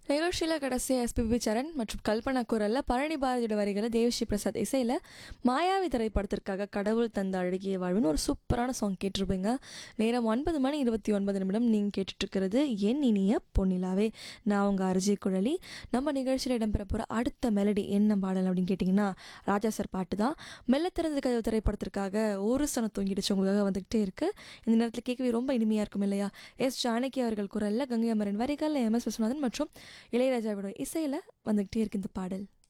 நிகழ்ச்சியில் கடைசி எஸ்பிபி சரண் மற்றும் கல்பனா குரல்ல பழனி பாரதியோட வரிகளை தேவஸ்ரீ பிரசாத் இசையில் மாயாவி திரைப்படத்திற்காக கடவுள் தந்த அழகிய வாழ்வுன்னு ஒரு சூப்பரான சாங் கேட்டிருப்பீங்க நேரம் ஒன்பது மணி இருபத்தி ஒன்பது நிமிடம் நீங்கள் கேட்டுட்ருக்கிறது என் இனிய பொன்னிலாவே நான் உங்கள் அரிஜி குழலி நம்ம நிகழ்ச்சியில் இடம்பெற போகிற அடுத்த மெலடி என்ன பாடல் அப்படின்னு கேட்டிங்கன்னா ராஜா சார் பாட்டு தான் மெல்ல திறந்த கதவு திரைப்படத்திற்காக ஒரு சனம் தூங்கிடுச்சு உங்களுக்காக வந்துகிட்டே இருக்கு இந்த நேரத்தில் கேட்கவே ரொம்ப இனிமையாக இருக்கும் இல்லையா எஸ் ஜானகி அவர்கள் குரலில் கங்கை அமரன் வரிகள் எம் எஸ் விஸ்வநாதன் மற்றும் இளையராஜாவோட இசையில் வந்துக்கிட்டே இருக்கு இந்த பாடல்